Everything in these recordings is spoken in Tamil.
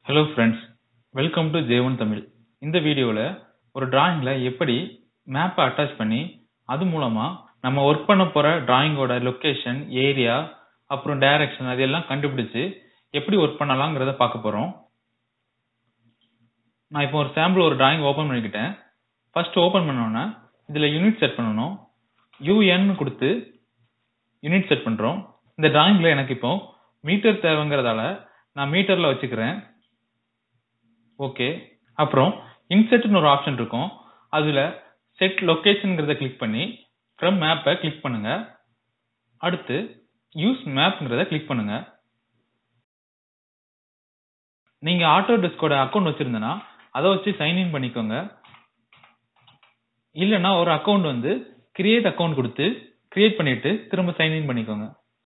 ஹலோ ஃப்ரெண்ட்ஸ் வெல்கம் டு ஜேவன் தமிழ் இந்த வீடியோவில் ஒரு டிராயிங்கில் எப்படி மேப்பை அட்டாச் பண்ணி அது மூலமாக நம்ம ஒர்க் பண்ண போகிற டிராயிங்கோட லொக்கேஷன் ஏரியா அப்புறம் டைரக்ஷன் அதெல்லாம் கண்டுபிடிச்சு எப்படி ஒர்க் பண்ணலாங்கிறத பார்க்க போகிறோம் நான் இப்போ ஒரு சாம்பிள் ஒரு டிராயிங் ஓப்பன் பண்ணிக்கிட்டேன் ஃபர்ஸ்ட் ஓப்பன் பண்ணோன்னே இதில் யூனிட் செட் பண்ணணும் யூஎன் கொடுத்து யூனிட் செட் பண்ணுறோம் இந்த டிராயிங்கில் எனக்கு இப்போ மீட்டர் தேவைங்கிறதால நான் மீட்டரில் வச்சுக்கிறேன் ஓகே அப்புறம் இன்செட்னு ஒரு ஆப்ஷன் இருக்கும் அதில் செட் லொக்கேஷனுங்கிறத கிளிக் பண்ணி ஃப்ரம் மேப்பை கிளிக் பண்ணுங்க அடுத்து யூஸ் மேப்ங்கிறத கிளிக் பண்ணுங்க நீங்க ஆட்டோ டெஸ்கோட அக்கௌண்ட் வச்சிருந்தனா அதை வச்சு சைன் இன் பண்ணிக்கோங்க இல்லைன்னா ஒரு அக்கௌண்ட் வந்து கிரியேட் அக்கௌண்ட் கொடுத்து கிரியேட் பண்ணிட்டு திரும்ப சைன் இன் பண்ணிக்கோங்க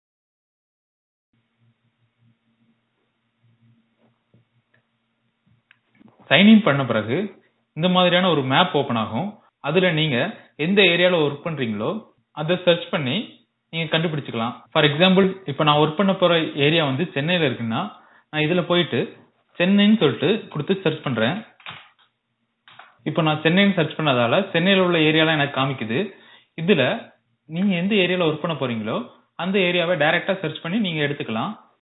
சைன் இன் பண்ண பிறகு இந்த மாதிரியான ஒரு மேப் ஓபன் ஆகும் அதுல நீங்க எந்த ஏரியால ஒர்க் பண்றீங்களோ அதை சர்ச் பண்ணி நீங்க கண்டுபிடிச்சுக்கலாம் ஃபார் எக்ஸாம்பிள் இப்போ நான் ஒர்க் பண்ண போற ஏரியா வந்து சென்னையில இருக்குன்னா நான் இதுல போயிட்டு சென்னைன்னு சொல்லிட்டு கொடுத்து சர்ச் பண்றேன் இப்போ நான் சென்னைன்னு சர்ச் பண்ணதால சென்னையில உள்ள ஏரியாலாம் எனக்கு காமிக்குது இதுல நீங்க எந்த ஏரியால ஒர்க் பண்ண போறீங்களோ அந்த ஏரியாவை டைரக்டா சர்ச் பண்ணி நீங்க எடுத்துக்கலாம்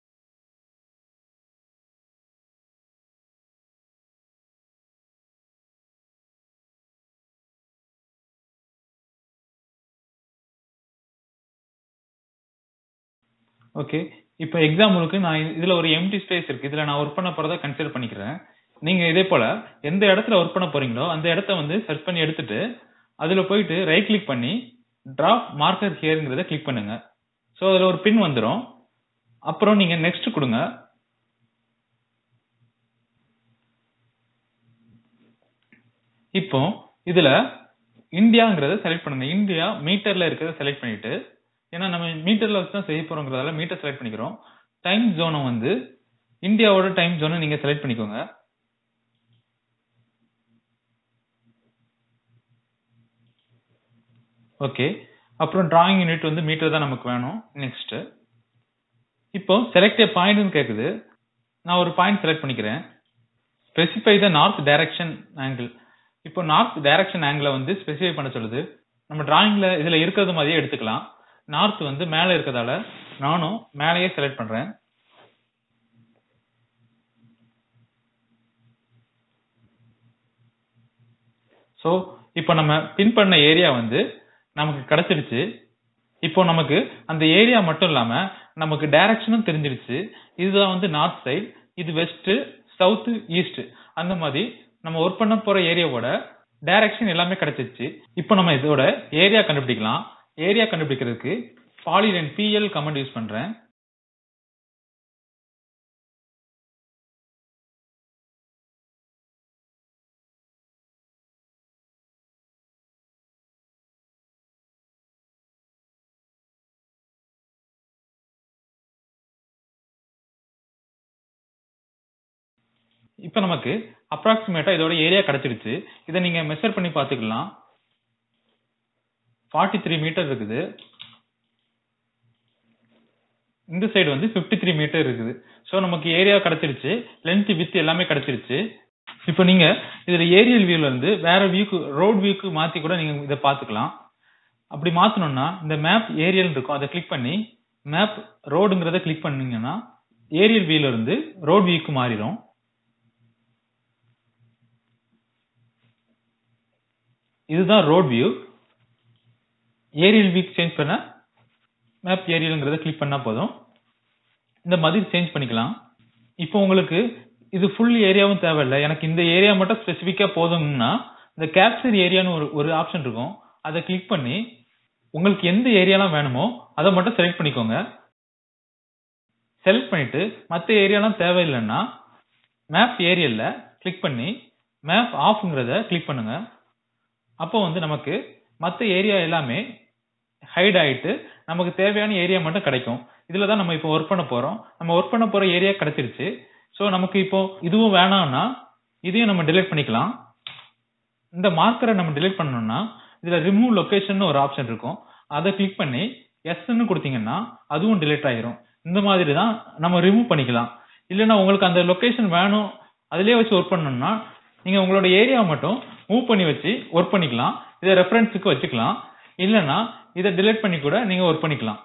ஓகே இப்போ எக்ஸாம்பிளுக்கு நான் இதுல ஒரு எம்டி ஸ்பேஸ் இருக்கு இதுல நான் ஒர்க் பண்ண போறத கன்சிடர் பண்ணிக்கிறேன் நீங்க இதே போல எந்த இடத்துல ஒர்க் பண்ண போறீங்களோ அந்த இடத்த வந்து சர்ச் பண்ணி எடுத்துட்டு அதுல போயிட்டு ரைட் கிளிக் பண்ணி டிராப் மார்க்கர் ஹியர்ங்கிறத கிளிக் பண்ணுங்க ஸோ அதுல ஒரு பின் வந்துடும் அப்புறம் நீங்க நெக்ஸ்ட் கொடுங்க இப்போ இதுல இந்தியாங்கிறத செலக்ட் பண்ணுங்க இந்தியா மீட்டர்ல இருக்கிறத செலக்ட் பண்ணிட்டு ஏன்னா நம்ம மீட்டர்ல வச்சு தான் செய்ய போறோங்கிறதால மீட்டர் செலக்ட் பண்ணிக்கிறோம் டைம் ஜோனை வந்து இந்தியாவோட டைம் ஜோனை நீங்க செலக்ட் பண்ணிக்கோங்க ஓகே அப்புறம் டிராயிங் யூனிட் வந்து மீட்டர் தான் நமக்கு வேணும் நெக்ஸ்ட் இப்போ செலக்ட் பாயிண்ட்னு கேக்குது நான் ஒரு பாயிண்ட் செலக்ட் பண்ணிக்கிறேன் specify the north direction angle இப்போ நார்த் டைரக்ஷன் ஆங்கிளை வந்து ஸ்பெசிஃபை பண்ண சொல்லுது நம்ம டிராயிங்ல இதுல இருக்கிறது மாதிரியே எடுத்துக்கலாம் நார்த் வந்து மேல இருக்கதால நானும் மேலேயே செலக்ட் பண்றேன் சோ இப்போ நம்ம பின் பண்ண ஏரியா வந்து நமக்கு கிடைச்சிருச்சு இப்போ நமக்கு அந்த ஏரியா மட்டும் இல்லாம நமக்கு டைரக்ஷனும் தெரிஞ்சிருச்சு இதுதான் வந்து நார்த் சைடு இது வெஸ்ட் சவுத் ஈஸ்ட் அந்த மாதிரி நம்ம ஒர்க் பண்ண போற ஏரியாவோட டைரக்ஷன் எல்லாமே கிடைச்சிருச்சு இப்போ நம்ம இதோட ஏரியா கண்டுபிடிக்கலாம் ஏரியா கண்டுபிடிக்கிறதுக்கு பாலிலைன் பிஎல் கமெண்ட் யூஸ் பண்றேன் இப்போ நமக்கு அப்ராக்சிமேட்டா இதோட ஏரியா கிடைச்சிருச்சு இதை நீங்க மெஷர் பண்ணி பாத்துக்கலாம் ஃபார்ட்டி த்ரீ மீட்டர் இருக்குது இந்த சைடு வந்து ஃபிஃப்டி த்ரீ மீட்டர் இருக்குது ஸோ நமக்கு ஏரியா கிடைச்சிருச்சு லென்த் வித் எல்லாமே கிடைச்சிருச்சு இப்போ நீங்க இதுல ஏரியல் வியூல இருந்து வேற வியூக்கு ரோட் வியூக்கு மாத்தி கூட நீங்க இதை பாத்துக்கலாம் அப்படி மாத்தணும்னா இந்த மேப் ஏரியல் இருக்கும் அதை கிளிக் பண்ணி மேப் ரோடுங்கிறத கிளிக் பண்ணீங்கன்னா ஏரியல் வியூல இருந்து ரோட் வியூக்கு மாறிடும் இதுதான் road view aerial view change பண்ண மேப் ஏரியல்ங்கிறத கிளிக் பண்ணா போதும் இந்த மாதிரி சேஞ்ச் பண்ணிக்கலாம் இப்போ உங்களுக்கு இது ஃபுல் ஏரியாவும் தேவையில்லை எனக்கு இந்த ஏரியா மட்டும் ஸ்பெசிஃபிக்கா போதும்னா இந்த கேப்சர் ஏரியான்னு ஒரு ஒரு ஆப்ஷன் இருக்கும் அதை கிளிக் பண்ணி உங்களுக்கு எந்த ஏரியாலாம் வேணுமோ அதை மட்டும் செலக்ட் பண்ணிக்கோங்க செலக்ட் பண்ணிட்டு மற்ற ஏரியாலாம் தேவையில்லைன்னா மேப் ஏரியல்ல கிளிக் பண்ணி மேப் ஆஃப்ங்கிறத கிளிக் பண்ணுங்க அப்போ வந்து நமக்கு மற்ற ஏரியா எல்லாமே ஹைட் ஆயிட்டு நமக்கு தேவையான ஏரியா மட்டும் கிடைக்கும் இதுல தான் நம்ம இப்போ ஒர்க் பண்ண போறோம் நம்ம ஒர்க் பண்ண போற ஏரியா கிடைச்சிருச்சு ஸோ நமக்கு இப்போ இதுவும் வேணாம்னா இதையும் நம்ம டிலீட் பண்ணிக்கலாம் இந்த மார்க்கரை நம்ம டிலீட் பண்ணணும்னா இதுல ரிமூவ் லொகேஷன் ஒரு ஆப்ஷன் இருக்கும் அதை கிளிக் பண்ணி எஸ்ன்னு கொடுத்தீங்கன்னா அதுவும் டிலீட் ஆயிரும் இந்த மாதிரி தான் நம்ம ரிமூவ் பண்ணிக்கலாம் இல்லைன்னா உங்களுக்கு அந்த லொகேஷன் வேணும் அதுலயே வச்சு ஒர்க் பண்ணணும்னா நீங்க உங்களோட ஏரியா மட்டும் மூவ் பண்ணி வச்சு ஒர்க் பண்ணிக்கலாம் இதை ரெஃபரன்ஸுக்கு வச்சுக்கலாம் இல்லைன்னா இதை டிலீட் பண்ணி கூட நீங்க ஒர்க் பண்ணிக்கலாம்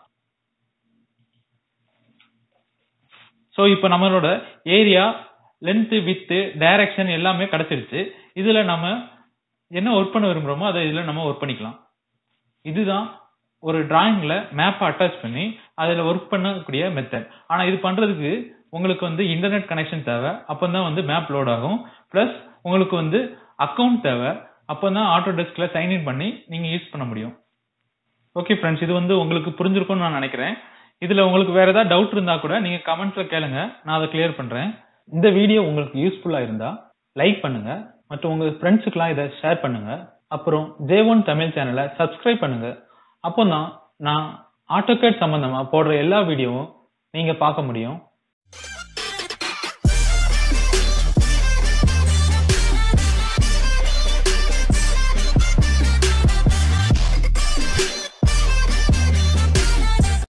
ஸோ இப்போ நம்மளோட ஏரியா லென்த் வித்து டைரக்ஷன் எல்லாமே கிடைச்சிருச்சு இதுல நம்ம என்ன ஒர்க் பண்ண விரும்புறோமோ அதை இதுல நம்ம ஒர்க் பண்ணிக்கலாம் இதுதான் ஒரு டிராயிங்ல மேப்பை அட்டாச் பண்ணி அதுல ஒர்க் பண்ணக்கூடிய மெத்தட் ஆனா இது பண்றதுக்கு உங்களுக்கு வந்து இன்டர்நெட் கனெக்ஷன் தேவை அப்பதான் வந்து மேப் லோட் ஆகும் பிளஸ் உங்களுக்கு வந்து அக்கவுண்ட் தேவை அப்பதான் ஆட்டோ டெஸ்க்ல சைன்இன் பண்ணி நீங்க யூஸ் பண்ண முடியும் ஓகே ஃப்ரெண்ட்ஸ் இது வந்து உங்களுக்கு புரிஞ்சிருக்கும்னு நான் நினைக்கிறேன் இதுல உங்களுக்கு வேற ஏதாவது டவுட் இருந்தா கூட நீங்க கமெண்ட்ஸ்ல கேளுங்க நான் அதை கிளியர் பண்றேன் இந்த வீடியோ உங்களுக்கு யூஸ்ஃபுல்லா இருந்தா லைக் பண்ணுங்க மற்றும் உங்க ஃப்ரெண்ட்ஸுக்கெல்லாம் இதை ஷேர் பண்ணுங்க அப்புறம் ஜே ஒன் தமிழ் சேனலை சப்ஸ்கிரைப் பண்ணுங்க அப்போ தான் நான் ஆட்டோகேட் சம்பந்தமா போடுற எல்லா வீடியோவும் நீங்க பார்க்க முடியும்